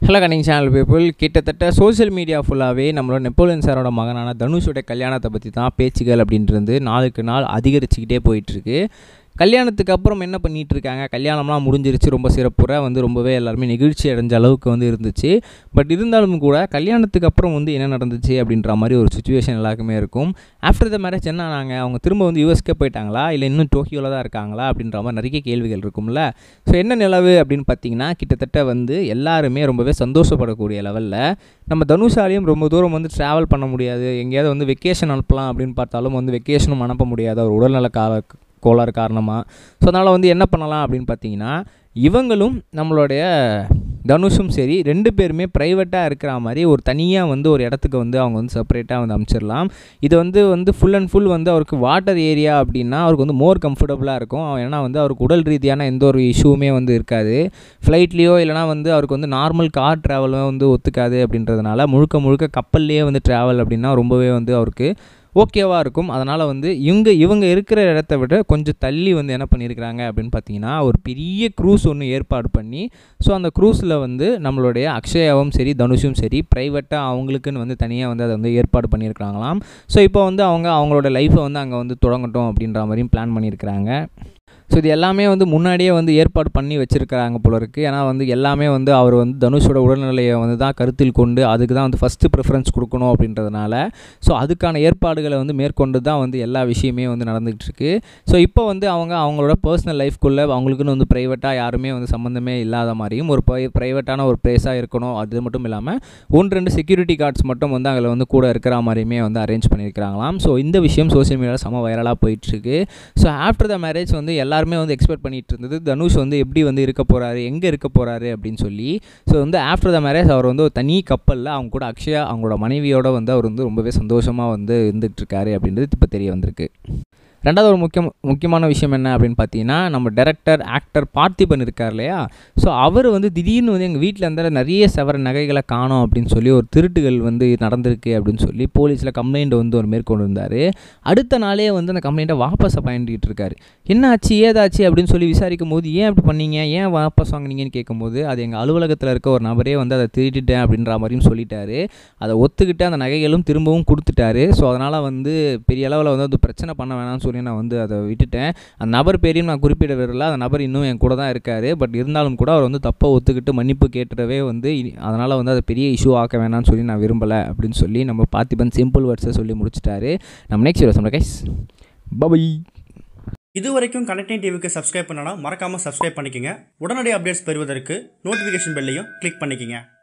hello cunning channel people கிட்டத்தட்ட social media ஃபுல்லாகவே நம்மளோட நெப்போலியன் சாரோட மகனான தனுஷோட கல்யாணத்தை பற்றி தான் பேச்சுகள் அப்படின்றது நாளுக்கு நாள் அதிகரிச்சுக்கிட்டே போயிட்டுருக்கு கல்யாணத்துக்கு அப்புறம் என்ன பண்ணிகிட்டு இருக்காங்க கல்யாணம்லாம் முடிஞ்சிருச்சு ரொம்ப சிறப்புற வந்து ரொம்பவே எல்லாருமே நெகிழ்ச்சி அடைஞ்ச அளவுக்கு வந்து இருந்துச்சு பட் இருந்தாலும் கூட கல்யாணத்துக்கு அப்புறம் வந்து என்ன நடந்துச்சு அப்படின்ற மாதிரி ஒரு சுச்சுவேஷன் எல்லாருக்குமே இருக்கும் ஆஃப்டர் த மேரேஜ் என்ன ஆனாங்க அவங்க திரும்ப வந்து யூஎஸ்கே போயிட்டாங்களா இல்லை இன்னும் டோக்கியோவில் தான் இருக்காங்களா அப்படின்ற மாதிரி நிறைய கேள்விகள் இருக்கும்ல ஸோ என்ன நிலவு அப்படின்னு பார்த்தீங்கன்னா கிட்டத்தட்ட வந்து எல்லாருமே ரொம்பவே சந்தோஷப்படக்கூடிய லெவலில் நம்ம தனுஷாலையும் ரொம்ப தூரம் வந்து ட்ராவல் பண்ண முடியாது எங்கேயாவது வந்து வெக்கேஷன் அனுப்பலாம் அப்படின்னு பார்த்தாலும் வந்து வெக்கேஷனும் அனுப்ப முடியாது ஒரு உடல்நல கா கோளாறு காரணமாக ஸோ அதனால் வந்து என்ன பண்ணலாம் அப்படின்னு பார்த்தீங்கன்னா இவங்களும் நம்மளுடைய தனுஷும் சரி ரெண்டு பேருமே ப்ரைவேட்டாக இருக்கிற மாதிரி ஒரு தனியாக வந்து ஒரு இடத்துக்கு வந்து அவங்க வந்து செப்பரேட்டாக வந்து அமைச்சிடலாம் இது வந்து வந்து ஃபுல் அண்ட் ஃபுல் வந்து அவருக்கு வாட்டர் ஏரியா அப்படின்னா அவருக்கு வந்து மோர் கம்ஃபர்டபுளாக இருக்கும் ஏன்னா வந்து அவருக்கு உடல் ரீதியான எந்த ஒரு இஷ்யூவுமே வந்து இருக்காது ஃப்ளைட்லேயோ இல்லைனா வந்து அவருக்கு வந்து நார்மல் கார் ட்ராவலும் வந்து ஒத்துக்காது அப்படின்றதுனால முழுக்க முழுக்க கப்பல்லையே வந்து ட்ராவல் அப்படின்னா ரொம்பவே வந்து அவருக்கு ஓகேவாக இருக்கும் அதனால் வந்து இவங்க இவங்க இருக்கிற இடத்த விட கொஞ்சம் தள்ளி வந்து என்ன பண்ணியிருக்கிறாங்க அப்படின்னு பார்த்தீங்கன்னா ஒரு பெரிய க்ரூஸ் ஒன்று ஏற்பாடு பண்ணி ஸோ அந்த க்ரூஸில் வந்து நம்மளுடைய அக்ஷயாவும் சரி தனுஷும் சரி ப்ரைவேட்டாக அவங்களுக்குன்னு வந்து தனியாக வந்து அதை வந்து ஏற்பாடு பண்ணியிருக்கிறாங்களாம் ஸோ இப்போ வந்து அவங்க அவங்களோட லைஃப்பை வந்து அங்கே வந்து தொடங்கட்டும் அப்படின்ற மாதிரியும் பிளான் பண்ணியிருக்கிறாங்க ஸோ இது எல்லாமே வந்து முன்னாடியே வந்து ஏற்பாடு பண்ணி வச்சுருக்கிறாங்க போல இருக்குது ஏன்னா வந்து எல்லாமே வந்து அவர் வந்து தனுஷோட உடல்நிலையை வந்து தான் கருத்தில் கொண்டு அதுக்கு தான் வந்து ஃபஸ்ட்டு ப்ரிஃபரன்ஸ் கொடுக்கணும் அப்படின்றதுனால ஸோ அதுக்கான ஏற்பாடுகளை வந்து மேற்கொண்டு தான் வந்து எல்லா விஷயமே வந்து நடந்துகிட்டு இருக்கு ஸோ இப்போ வந்து அவங்க அவங்களோட பர்சனல் லைஃப்குள்ளே அவங்களுக்குன்னு வந்து ப்ரைவேட்டாக யாருமே வந்து சம்மந்தமே இல்லாத மாதிரியும் ஒரு ப்ரைவேட்டான ஒரு ப்ளேஸாக இருக்கணும் அது மட்டும் இல்லாமல் ஒன்று ரெண்டு செக்யூரிட்டி கார்ட்ஸ் மட்டும் வந்து அதில் வந்து கூட இருக்கிற மாதிரியுமே வந்து அரேஞ்ச் பண்ணியிருக்கிறாங்களாம் ஸோ இந்த விஷயம் சோஷியல் மீடியாவில் செம வைரலாக போயிட்டுருக்கு ஸோ ஆஃப்டர் த மேரேஜ் வந்து எல்லா எல்லாருமே வந்து எக்ஸ்பெக்ட் பண்ணிட்டு இருந்தது தனுஷ் வந்து எப்படி வந்து இருக்க போகிறாரு எங்கே இருக்க போகிறாரு அப்படின்னு சொல்லி ஸோ வந்து ஆஃப்டர் த மேரேஜ் அவர் வந்து ஒரு தனி கப்பலில் அவங்க கூட அக்ஷயா அவங்களோட மனைவியோட வந்து அவர் வந்து ரொம்பவே சந்தோஷமாக வந்து இருந்துகிட்டு இருக்காரு அப்படின்றது இப்போ தெரிய வந்திருக்கு ரெண்டாவது ஒரு முக்கியம் முக்கியமான விஷயம் என்ன அப்படின்னு பார்த்தீங்கன்னா நம்ம டேரக்டர் ஆக்டர் பார்த்திபன் இருக்கார் இல்லையா ஸோ அவர் வந்து திடீர்னு வந்து எங்கள் வீட்டில் இருந்த நிறைய சவர நகைகளை காணோம் அப்படின்னு சொல்லி ஒரு திருட்டுகள் வந்து நடந்திருக்கு அப்படின்னு சொல்லி போலீஸில் கம்ப்ளைண்ட் வந்து ஒரு மேற்கொண்டு இருந்தார் அடுத்த நாளே வந்து அந்த கம்ப்ளைண்ட்டை வாபஸ் பயந்துட்டு இருக்காரு என்ன ஆச்சு ஏதாச்சு அப்படின்னு சொல்லி விசாரிக்கும் போது ஏன் அப்படி பண்ணீங்க ஏன் வாபஸ் வாங்கினீங்கன்னு கேட்கும்போது அது எங்கள் அலுவலகத்தில் இருக்க ஒரு நபரே வந்து அதை திருட்டிட்டேன் அப்படின்ற மாதிரியும் சொல்லிட்டாரு அதை ஒத்துக்கிட்டு அந்த நகைகளும் திரும்பவும் கொடுத்துட்டாரு ஸோ அதனால் வந்து பெரிய அளவில் வந்து அது பிரச்சனை பண்ண வேணாம்னு சொல்லி நான் வந்து அதை விட்டுட்டேன் அந்த நபர் பேரையும் நான் குறிப்பிட வரல அந்த நபர் இன்னும் என் கூட தான் இருக்கார் பட் இருந்தாலும் கூட அவர் வந்து தப்பாக ஒத்துக்கிட்டு மன்னிப்பு கேட்டுறவே வந்து அதனால் வந்து அதை பெரிய இஷ்யூ ஆக்க வேணாம்னு சொல்லி நான் விரும்பலை அப்படின்னு சொல்லி நம்ம பார்த்திபன் சிம்பிள் வேர்ட்ஸை சொல்லி முடிச்சிட்டாரு நம்ம நெக்ஸ்ட் வீடியோ சொல்கிறேன் கைஸ் பபை இது வரைக்கும் கனெக்டிங் டிவிக்கு சப்ஸ்கிரைப் பண்ணனா மறக்காமல் சப்ஸ்கிரைப் பண்ணிக்கங்க உடனடி அப்டேட்ஸ் பெறுவதற்கு நோட்டிஃபிகேஷன் பெல்லையும் கிளிக் பண்ணிக்கங்க